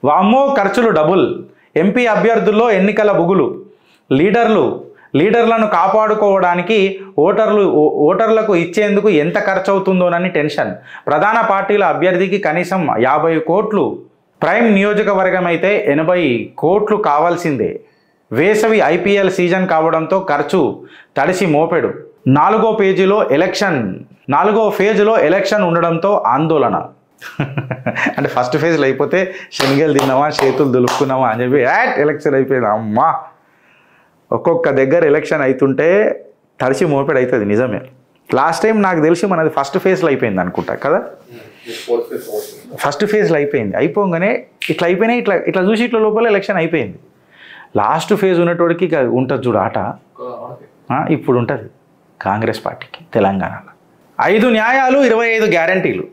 వామ్మో ఖర్చులు double MP అభ్యర్థుల్లో ఎన్నికల బుగులు లీడర్లు లీడర్లను కాపాడుకోవడానికి ఓటర్లు ఓ- ఓటర్లకు ఇచ్చేందుకు ఎంత ఖర్చు అవుతుందోనని టెన్షన్ ప్రధాన పార్టీల అభ్యర్థికి కనీసం యాభై కోట్లు ప్రైమ్ నియోజకవర్గం అయితే ఎనభై కోట్లు కావాల్సిందే వేసవి ఐపీఎల్ సీజన్ కావడంతో ఖర్చు తడిసి మోపెడు నాలుగో పేజీలో ఎలక్షన్ నాలుగో ఫేజ్లో ఎలక్షన్ ఉండడంతో ఆందోళన అంటే ఫస్ట్ ఫేజ్లో అయిపోతే శనగలు తిన్నామా చేతులు దులుపుకున్నామా అని చెప్పి యాట్ ఎలక్షన్ అయిపోయింది అమ్మా ఒక్కొక్క దగ్గర ఎలక్షన్ అవుతుంటే తడిసి మోపెడు అవుతుంది నిజమే లాస్ట్ టైం నాకు తెలిసి మనది ఫస్ట్ ఫేజ్లో అయిపోయింది అనుకుంటా కదా ఫస్ట్ ఫేజ్లో అయిపోయింది అయిపోగానే ఇట్లా అయిపోయినాయి ఇట్లా ఇట్లా చూసి ఇట్లా లోపల ఎలక్షన్ అయిపోయింది లాస్ట్ ఫేజ్ ఉన్నటోడికి ఇక ఉంటుంది చూడు ఆట ఆ, ఇప్పుడు ఉంటుంది కాంగ్రెస్ పార్టీకి తెలంగాణలో ఐదు న్యాయాలు ఇరవై ఐదు గ్యారంటీలు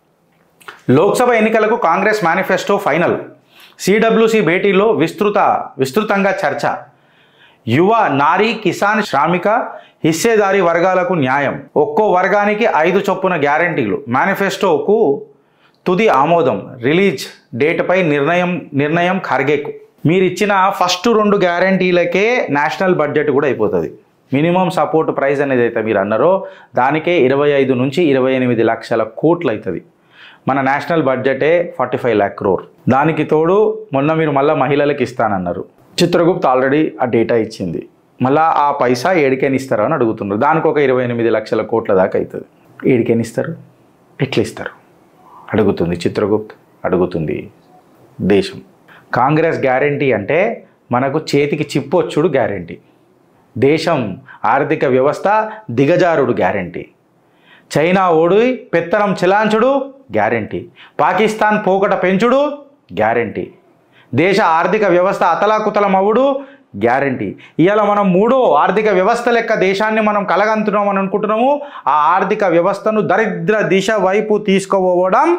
లోక్సభ ఎన్నికలకు కాంగ్రెస్ మేనిఫెస్టో ఫైనల్ సిడబ్ల్యూసి భేటీలో విస్తృత విస్తృతంగా చర్చ యువ నారీ కిసాన్ శ్రామిక హిస్సేదారీ వర్గాలకు న్యాయం ఒక్కో వర్గానికి ఐదు చొప్పున గ్యారంటీలు మేనిఫెస్టోకు తుది ఆమోదం రిలీజ్ డేట్పై నిర్ణయం నిర్ణయం ఖర్గేకు మీరు ఇచ్చిన ఫస్ట్ రెండు గ్యారంటీలకే నేషనల్ బడ్జెట్ కూడా అయిపోతుంది మినిమం సపోర్ట్ ప్రైస్ అనేది అయితే మీరు అన్నారో దానికే ఇరవై ఐదు నుంచి ఇరవై ఎనిమిది లక్షల కోట్లు అవుతుంది మన నేషనల్ బడ్జెటే ఫార్టీ ఫైవ్ ల్యాక్ క్రోర్ దానికి తోడు మొన్న మీరు మళ్ళీ మహిళలకు ఇస్తానన్నారు చిత్రగుప్త్ ఆల్రెడీ ఆ డేటా ఇచ్చింది మళ్ళా ఆ పైసా ఏడికైనా ఇస్తారా అని అడుగుతున్నారు దానికి ఒక ఇరవై ఎనిమిది లక్షల కోట్ల దాకా అవుతుంది ఏడికైనా ఇస్తారు ఎట్లా ఇస్తారు అడుగుతుంది చిత్రగుప్త్ అడుగుతుంది దేశం కాంగ్రెస్ గ్యారంటీ అంటే మనకు చేతికి చిప్పొచ్చుడు గ్యారంటీ దేశం ఆర్థిక వ్యవస్థ దిగజారుడు గ్యారంటీ చైనా ఓడి పెత్తనం చిలాంచుడు గ్యారంటీ పాకిస్తాన్ పోకట పెంచుడు గ్యారంటీ దేశ ఆర్థిక వ్యవస్థ అతలాకుతలమవుడు గ్యారంటీ ఇవాళ మనం మూడో ఆర్థిక వ్యవస్థ లెక్క దేశాన్ని మనం కలగంటున్నాం అని అనుకుంటున్నాము ఆ ఆర్థిక వ్యవస్థను దరిద్ర దిశ వైపు తీసుకుపోవడం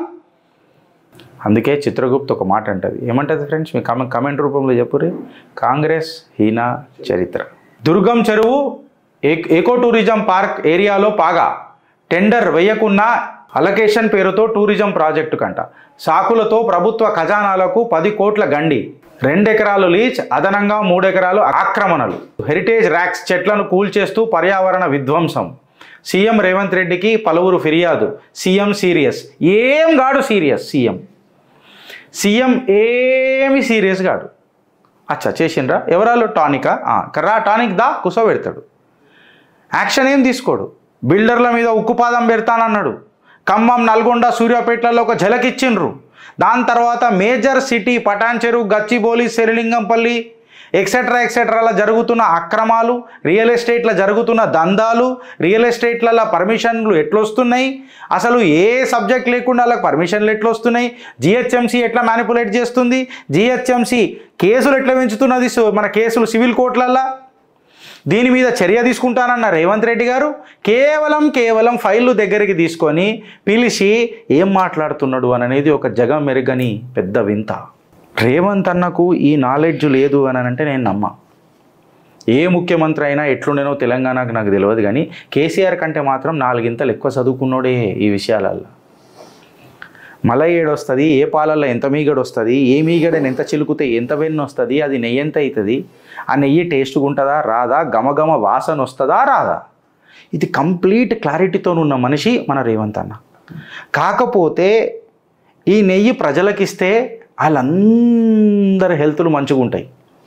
అందుకే చిత్రగుప్త్ ఒక మాట అంటది ఏమంటది ఫ్రెండ్స్ మీ కమెంట్ కమెంట్ రూపంలో చెప్పురి కాంగ్రెస్ హీనా చరిత్ర దుర్గం చెరువు ఏ- ఏకో టూరిజం పార్క్ ఏరియాలో పాగా టెండర్ వేయకున్నా అలకేషన్ పేరుతో టూరిజం ప్రాజెక్టు కంట సాకులతో ప్రభుత్వ ఖజానాలకు పది కోట్ల గండి రెండెకరాలు లీచ్ అదనంగా మూడెకరాలు ఆక్రమణలు హెరిటేజ్ ర్యాక్స్ చెట్లను కూల్చేస్తూ పర్యావరణ విధ్వంసం సీఎం రేవంత్ రెడ్డికి పలువురు ఫిర్యాదు సీఎం సీరియస్ ఏం గాడు సీరియస్ సీఎం సీఎం ఏమి సీరియస్ కాడు అచ్చా చేసిండ్రా ఎవరాలు టానికా ఆ, కర్రా టానిక్ దా కుసోబెడతాడు యాక్షన్ ఏం తీసుకోడు బిల్డర్ల మీద ఉక్కుపాదం పెడతానన్నాడు ఖమ్మం నల్గొండ సూర్యాపేటలలో ఒక ఝలకిచ్చిండ్రు దాని తర్వాత మేజర్ సిటీ పటాన్ చెరువు గచ్చిబౌలి శరిలింగంపల్లి ఎక్సెట్రా ఎక్సెట్రాల జరుగుతున్న అక్రమాలు రియల్ ఎస్టేట్ల జరుగుతున్న దందాలు రియల్ ఎస్టేట్లలో పర్మిషన్లు ఎట్లొస్తున్నాయి అసలు ఏ సబ్జెక్ట్ లేకుండా వాళ్ళకి పర్మిషన్లు ఎట్లొస్తున్నాయి జిహెచ్ఎంసీ ఎట్లా మ్యానిపులేట్ చేస్తుంది జిహెచ్ఎంసీ కేసులు ఎట్లా పెంచుతున్నది సో మన కేసులు సివిల్ కోర్టులల్లో దీని మీద చర్య తీసుకుంటానన్న రేవంత్ రెడ్డి గారు కేవలం కేవలం ఫైళ్ళు దగ్గరికి తీసుకొని పిలిచి ఏం మాట్లాడుతున్నాడు అని అనేది ఒక జగం మెరుగని పెద్ద వింత రేవంత్ అన్నకు ఈ నాలెడ్జ్ లేదు అని అంటే నేను నమ్మా ఏ ముఖ్యమంత్రి అయినా ఎట్లుండేనో తెలంగాణకు నాకు తెలియదు కానీ కేసీఆర్ కంటే మాత్రం నాలుగింతలు ఎక్కువ చదువుకున్నోడే ఈ విషయాలల్లో మల ఏడొస్తుంది ఏ పాలల్లో ఎంత మీగడ వస్తుంది ఏ మీగడని ఎంత చిలుకుతే ఎంత వెన్ను వస్తుంది అది నెయ్యి ఎంత అవుతుంది ఆ నెయ్యి టేస్ట్గా ఉంటుందా రాదా గమగమ వాసన వస్తుందా రాదా ఇది కంప్లీట్ క్లారిటీతో ఉన్న మనిషి మన రేవంత్ అన్న కాకపోతే ఈ నెయ్యి ప్రజలకిస్తే వాళ్ళందరి హెల్త్లు మంచిగా ఉంటాయి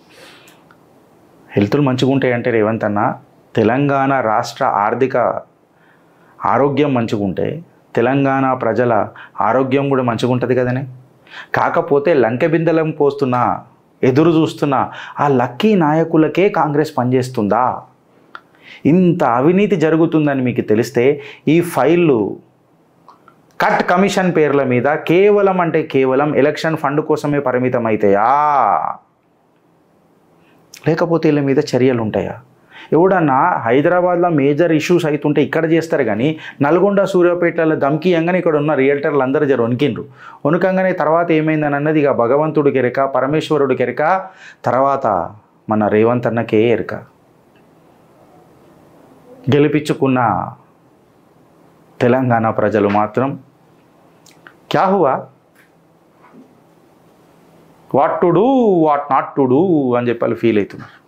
హెల్త్లు మంచిగా ఉంటాయి అంటే రేవంత్ అన్న తెలంగాణ రాష్ట్ర ఆర్థిక ఆరోగ్యం మంచిగా ఉంటే తెలంగాణ ప్రజల ఆరోగ్యం కూడా మంచిగా ఉంటుంది కదనే కాకపోతే లంకె బిందెలం పోస్తున్న ఎదురు చూస్తున్న ఆ లక్కీ నాయకులకే కాంగ్రెస్ పనిచేస్తుందా ఇంత అవినీతి జరుగుతుందని మీకు తెలిస్తే ఈ ఫైళ్ళు కట్ కమిషన్ పేర్ల మీద కేవలం అంటే కేవలం ఎలక్షన్ ఫండ్ కోసమే పరిమితం అవుతాయా లేకపోతే వీళ్ళ మీద చర్యలు ఉంటాయా ఎవడన్నా హైదరాబాద్లో మేజర్ ఇష్యూస్ అవుతుంటే ఇక్కడ చేస్తారు కానీ నల్గొండ సూర్యాపేటలో దమ్కియంగానే ఇక్కడ ఉన్న రియల్టర్లు అందరూ జర వణికిండ్రు వణుకంగానే తర్వాత ఏమైందని అన్నది ఇక భగవంతుడికి ఎరక పరమేశ్వరుడికి ఎరక తర్వాత మన రేవంత్ అన్నకే ఎరక గెలిపించుకున్న తెలంగాణ ప్రజలు మాత్రం క్యా హువా what to do what not to do అని చెప్పి వాళ్ళు ఫీల్ అవుతున్నారు